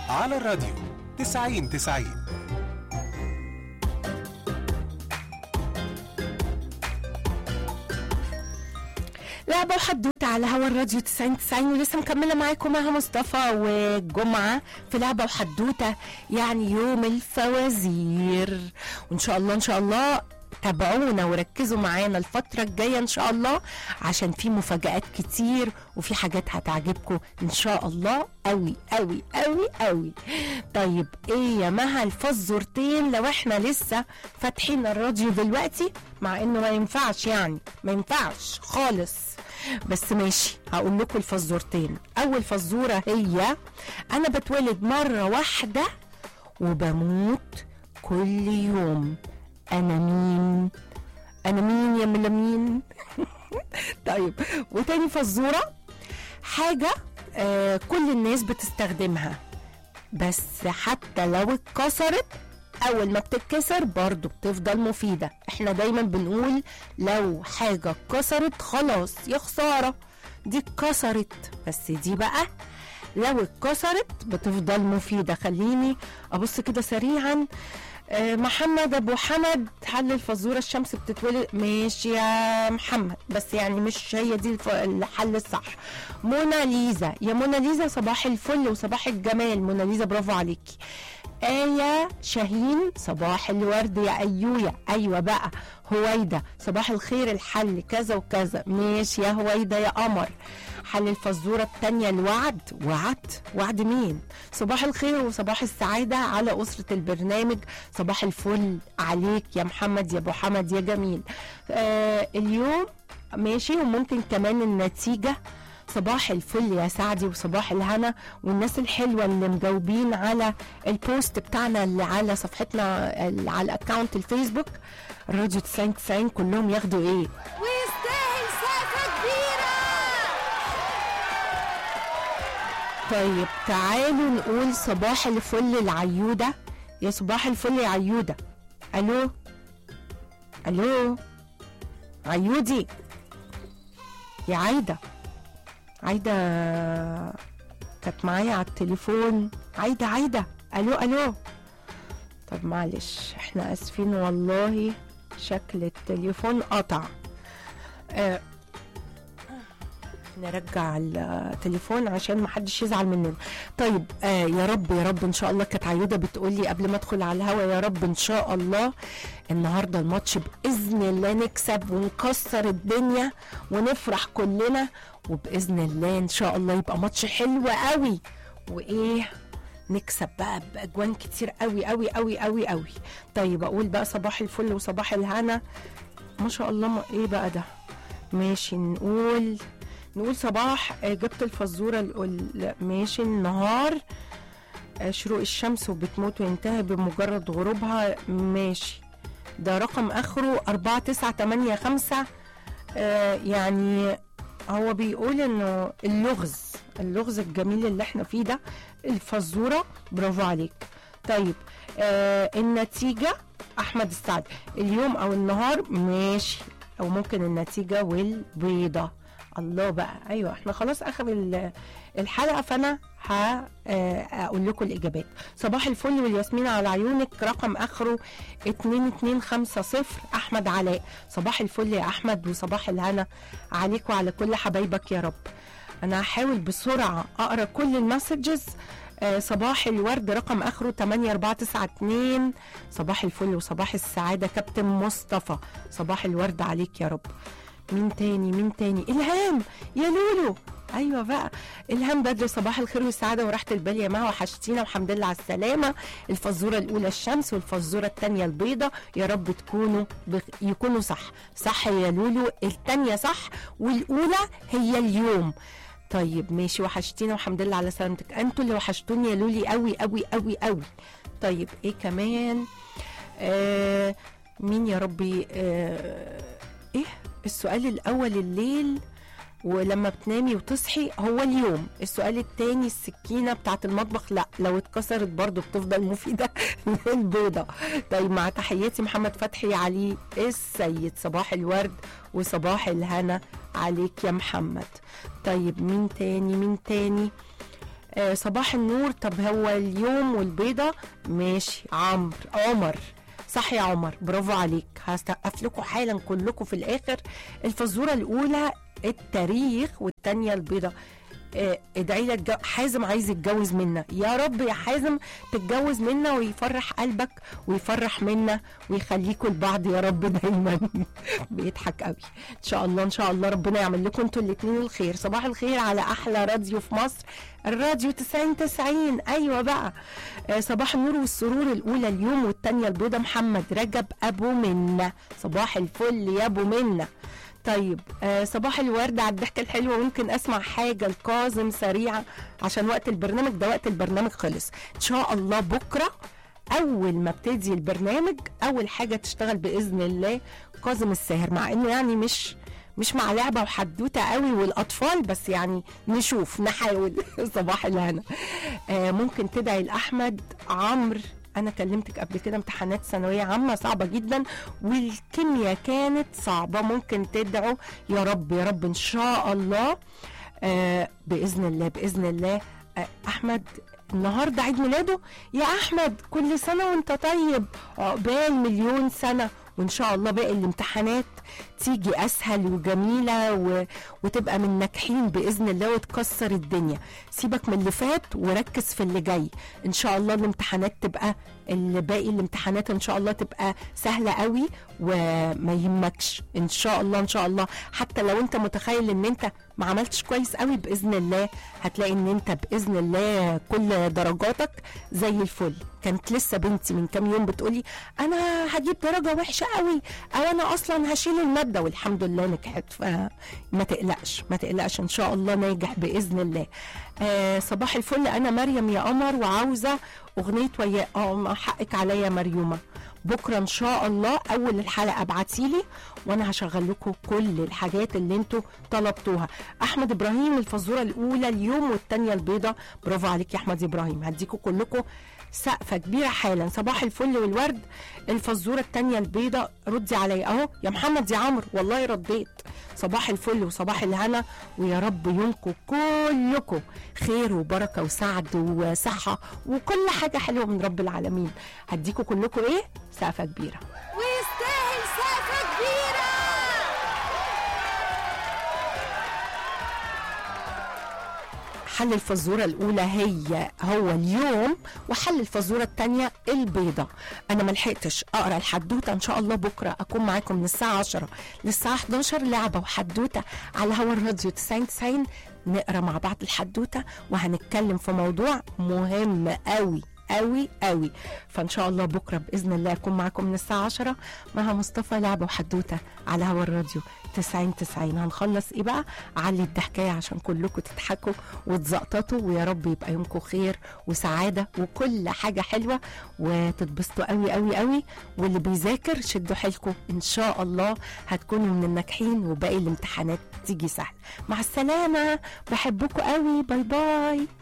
على الراديو 90 90 لعبة وحدوتة على هوا الراديو 90 90 ولسه مكملة معاكم معها مصطفى وجمعة في لعبة وحدوتة يعني يوم الفوازير وإن شاء الله إن شاء الله تابعونا وركزوا معانا الفترة الجاية إن شاء الله عشان في مفاجآت كتير وفي حاجات هتعجبكم إن شاء الله أوي أوي أوي أوي طيب إيه يا مها الفزورتين لو إحنا لسه فاتحين الراديو دلوقتي مع إنه ما ينفعش يعني ما ينفعش خالص بس ماشي هقول لكم الفزورتين أول فزورة هي أنا بتولد مرة واحدة وبموت كل يوم انا مين انا مين يا ملامين طيب وتاني فزوره حاجه آه كل الناس بتستخدمها بس حتى لو اتكسرت اول ما بتتكسر برضو بتفضل مفيده احنا دايما بنقول لو حاجه اتكسرت خلاص يا خساره دي اتكسرت بس دي بقى لو اتكسرت بتفضل مفيده خليني ابص كده سريعا آه، محمد ابو حمد حل الفزوره الشمس بتتولد ماشي يا محمد بس يعني مش هي دي الف- الحل الصح موناليزا يا موناليزا صباح الفل وصباح الجمال موناليزا برافو عليكي آية شاهين صباح الورد يا أيويا أيوة بقى هويدا صباح الخير الحل كذا وكذا ماشي يا هويدا يا قمر حل الفزورة التانية الوعد وعد وعد مين صباح الخير وصباح السعادة على أسرة البرنامج صباح الفل عليك يا محمد يا أبو حمد يا جميل آه اليوم ماشي وممكن كمان النتيجة صباح الفل يا سعدي وصباح الهنا والناس الحلوه اللي مجاوبين على البوست بتاعنا اللي على صفحتنا اللي على الاكونت الفيسبوك الراديو 90 90 كلهم ياخدوا ايه ويستاهل سقفة كبيرة طيب تعالوا نقول صباح الفل العيوده يا صباح الفل يا عيوده الو الو عيودي يا عايده عايده كانت معايا على التليفون عايده عايده الو الو طب معلش احنا اسفين والله شكل التليفون قطع آه نرجع التليفون عشان ما حدش يزعل مننا طيب آه يا رب يا رب ان شاء الله كانت عيوده بتقول لي قبل ما ادخل على الهوا يا رب ان شاء الله النهارده الماتش باذن الله نكسب ونكسر الدنيا ونفرح كلنا وباذن الله ان شاء الله يبقى ماتش حلو قوي وايه نكسب بقى باجوان كتير قوي قوي قوي قوي قوي طيب اقول بقى صباح الفل وصباح الهنا ما شاء الله ما ايه بقى ده ماشي نقول نقول صباح آه، جبت الفزوره ال- ماشي النهار آه، شروق الشمس وبتموت وينتهي بمجرد غروبها ماشي ده رقم اخره أربعة تسعة تمانية خمسة آه يعني هو بيقول انه اللغز اللغز الجميل اللي احنا فيه ده الفزورة برافو عليك طيب آه النتيجة احمد السعد اليوم او النهار ماشي او ممكن النتيجة والبيضة الله بقى ايوه احنا خلاص اخر ال- الحلقه فانا هقول لكم الاجابات صباح الفل والياسمين على عيونك رقم اخره 2250 احمد علاء صباح الفل يا احمد وصباح الهنا عليك وعلى كل حبايبك يا رب انا هحاول بسرعه اقرا كل المسجز آه، صباح الورد رقم اخره 8492 صباح الفل وصباح السعاده كابتن مصطفى صباح الورد عليك يا رب مين تاني مين تاني الهام يا لولو ايوه بقى الهام بدر صباح الخير والسعاده وراحه البال يا مها وحشتينا والحمد لله على السلامه الفزوره الاولى الشمس والفزوره الثانيه البيضه يا رب تكونوا بخ... يكونوا صح صح يا لولو الثانيه صح والاولى هي اليوم طيب ماشي وحشتينا والحمد لله على سلامتك انتوا اللي وحشتوني يا لولي قوي قوي قوي قوي طيب ايه كمان آه مين يا ربي آه ايه السؤال الاول الليل ولما بتنامي وتصحي هو اليوم السؤال التاني السكينة بتاعت المطبخ لا لو اتكسرت برضو بتفضل مفيدة للبيضة طيب مع تحياتي محمد فتحي علي السيد صباح الورد وصباح الهنا عليك يا محمد طيب مين تاني مين تاني آه صباح النور طب هو اليوم والبيضة ماشي عمرو عمر صح يا عمر برافو عليك هسقف لكم حالا كلكم في الاخر الفزوره الاولى التاريخ والثانيه البيضه آه، ادعي لك جو- حازم عايز يتجوز منا يا رب يا حازم تتجوز منا ويفرح قلبك ويفرح منا ويخليكم لبعض يا رب دايما بيضحك قوي ان شاء الله ان شاء الله ربنا يعمل لكم انتوا الاثنين الخير صباح الخير على احلى راديو في مصر الراديو 90 90 ايوه بقى آه، صباح النور والسرور الاولى اليوم والثانيه البيضه محمد رجب ابو منا صباح الفل يا ابو منا طيب آه صباح الورد على الضحكه الحلوه ممكن اسمع حاجه لكاظم سريعه عشان وقت البرنامج ده وقت البرنامج خلص ان شاء الله بكره اول ما ابتدي البرنامج اول حاجه تشتغل باذن الله كاظم الساهر مع انه يعني مش مش مع لعبه وحدوته قوي والاطفال بس يعني نشوف نحاول صباح الهنا آه ممكن تدعي لاحمد عمرو انا كلمتك قبل كده امتحانات ثانويه عامه صعبه جدا والكيمياء كانت صعبه ممكن تدعوا يا رب يا رب ان شاء الله آه باذن الله باذن الله آه احمد النهارده عيد ميلاده يا احمد كل سنه وانت طيب عقبال مليون سنه وان شاء الله باقي الامتحانات تيجي اسهل وجميله و... وتبقى من ناجحين باذن الله وتكسر الدنيا سيبك من اللي فات وركز في اللي جاي ان شاء الله الامتحانات تبقى اللي باقي الامتحانات ان شاء الله تبقى سهله قوي وما يهمكش ان شاء الله ان شاء الله حتى لو انت متخيل ان انت ما عملتش كويس قوي باذن الله هتلاقي ان انت باذن الله كل درجاتك زي الفل كانت لسه بنتي من كام يوم بتقولي انا هجيب درجه وحشه قوي او انا اصلا هشيل الماده والحمد لله نجحت فما تقلقش ما تقلقش ان شاء الله ناجح باذن الله آه صباح الفل انا مريم يا قمر وعاوزه اغنيه ويا اه حقك عليا يا مريومه بكره ان شاء الله اول الحلقه ابعتيلي وانا هشغل لكم كل الحاجات اللي انتوا طلبتوها احمد ابراهيم الفزوره الاولى اليوم والثانيه البيضه برافو عليك يا احمد ابراهيم هديكم كلكم سقفه كبيره حالا صباح الفل والورد الفزوره الثانيه البيضه ردي عليا اهو يا محمد يا عمرو والله رديت صباح الفل وصباح الهنا ويا رب يومكم كلكم خير وبركه وسعد وصحه وكل حاجه حلوه من رب العالمين هديكم كلكم ايه سقفه كبيره ويستاهل سقفة كبيرة حل الفزورة الأولى هي هو اليوم وحل الفزورة الثانية البيضة أنا ما لحقتش أقرأ الحدوتة إن شاء الله بكرة أكون معاكم من الساعة 10 للساعة 11 لعبة وحدوتة على هوا الراديو 90 90 نقرأ مع بعض الحدوتة وهنتكلم في موضوع مهم قوي قوي قوي فان شاء الله بكره باذن الله اكون معاكم من الساعه 10 مع مصطفى لعبه وحدوته على هوا الراديو 90 90 هنخلص ايه بقى علي الضحكايه عشان كلكم تضحكوا وتزقططوا ويا رب يبقى يومكم خير وسعاده وكل حاجه حلوه وتتبسطوا قوي قوي قوي واللي بيذاكر شدوا حيلكم ان شاء الله هتكونوا من الناجحين وباقي الامتحانات تيجي سهل مع السلامه بحبكم قوي باي باي